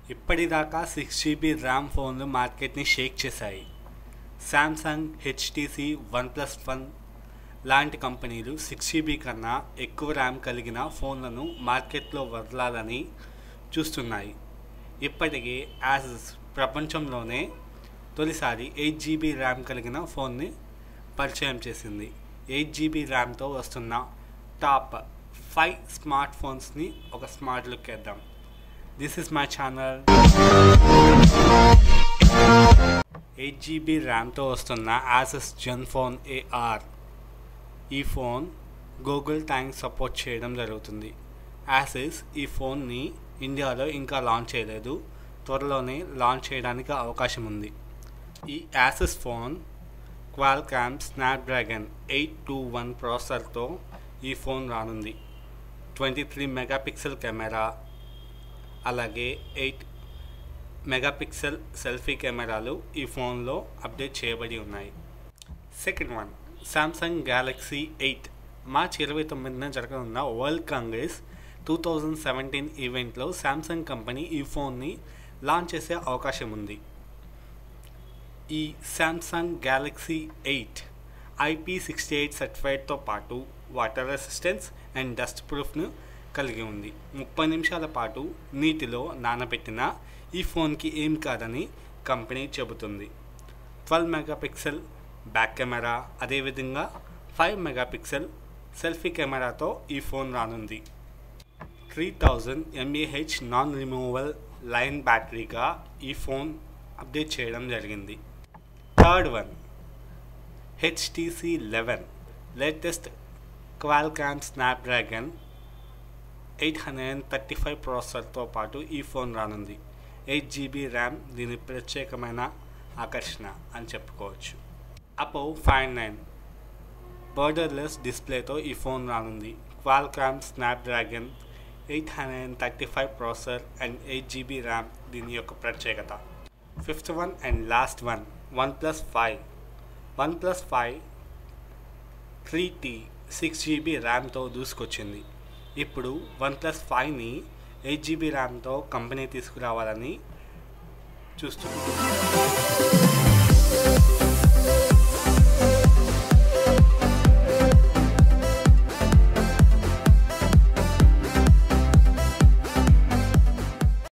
ఇప్పటిదాకా six GB RAM ఫోన్లు మార్కెట్ని షేక్ చేశాయి Samsung HTC OnePlus one లాంటి కంపెనీలు సిక్స్ జీబీ కన్నా ఎక్కువ ర్యామ్ కలిగిన ఫోన్లను మార్కెట్లో వదలాలని చూస్తున్నాయి ఇప్పటికే యాసస్ ప్రపంచంలోనే తొలిసారి ఎయిట్ జీబీ ర్యామ్ కలిగిన ఫోన్ని పరిచయం చేసింది ఎయిట్ జీబీ ర్యామ్తో వస్తున్న టాప్ ఫైవ్ స్మార్ట్ ఫోన్స్ని ఒక స్మార్ట్ లుక్ వేద్దాం this is my channel eight GB ర్యామ్తో వస్తున్న యాసస్ జన్ ఫోన్ ఏఆర్ ఈ ఫోన్ గూగుల్ ట్యాంక్ సపోర్ట్ చేయడం జరుగుతుంది యాసిస్ ఈ ఫోన్ని ఇండియాలో ఇంకా లాంచ్ చేయలేదు త్వరలోనే లాంచ్ చేయడానికి అవకాశం ఉంది ఈ Asus phone Qualcomm Snapdragon eight two one ప్రాసెసర్తో ఈ ఫోన్ రానుంది ట్వంటీ త్రీ మెగాపిక్సెల్ కెమెరా అలాగే ఎయిట్ మెగాపిక్సెల్ సెల్ఫీ కెమెరాలు ఈ ఫోన్లో అప్డేట్ చేయబడి ఉన్నాయి second one Samsung Galaxy eight March ఇరవై తొమ్మిదిన జరగనున్న World Congress two thousand seventeen ఈవెంట్లో శాంసంగ్ కంపెనీ ఈ ఫోన్ని లాంచ్ చేసే అవకాశం ఉంది ఈ Samsung Galaxy eight IP sixty eight సర్టిఫైడ్తో పాటు వాటర్ రెసిస్టెన్స్ అండ్ డస్ట్ ప్రూఫ్ను కలిగి ఉంది ముప్పై నిమిషాల పాటు నీటిలో నానబెట్టిన ఈ ఫోన్కి ఏం కాదని కంపెనీ చెబుతుంది ట్వెల్వ్ మెగాపిక్సెల్ బ్యాక్ కెమెరా అదేవిధంగా ఫైవ్ మెగాపిక్సెల్ సెల్ఫీ కెమెరాతో ఈ ఫోన్ రానుంది three thousand mAh non removal line బ్యాటరీగా ఈ ఫోన్ అప్డేట్ చేయడం జరిగింది third one HTC eleven latest Qualcomm Snapdragon eight hundred and thirty five ప్రాసెసర్తో పాటు ఈ ఫోన్ రానుంది ఎయిట్ జీబీ ర్యామ్ దీని ప్రత్యేకమైన ఆకర్షణ అని చెప్పుకోవచ్చు అపో ఫైవ్ నైన్ బర్డర్లెస్ డిస్ప్లేతో ఈ ఫోన్ రానుంది Qualcomm Snapdragon eight hundred and thirty five processor and eight GB RAM దీని యొక్క ప్రత్యేకత fifth one and last one OnePlus five OnePlus five three T six GB ర్యామ్తో దూసుకొచ్చింది ఇప్పుడు వన్ ప్లస్ ఫైవ్ని eight GB ర్యామ్తో company తీసుకురావాలని చూస్తుంది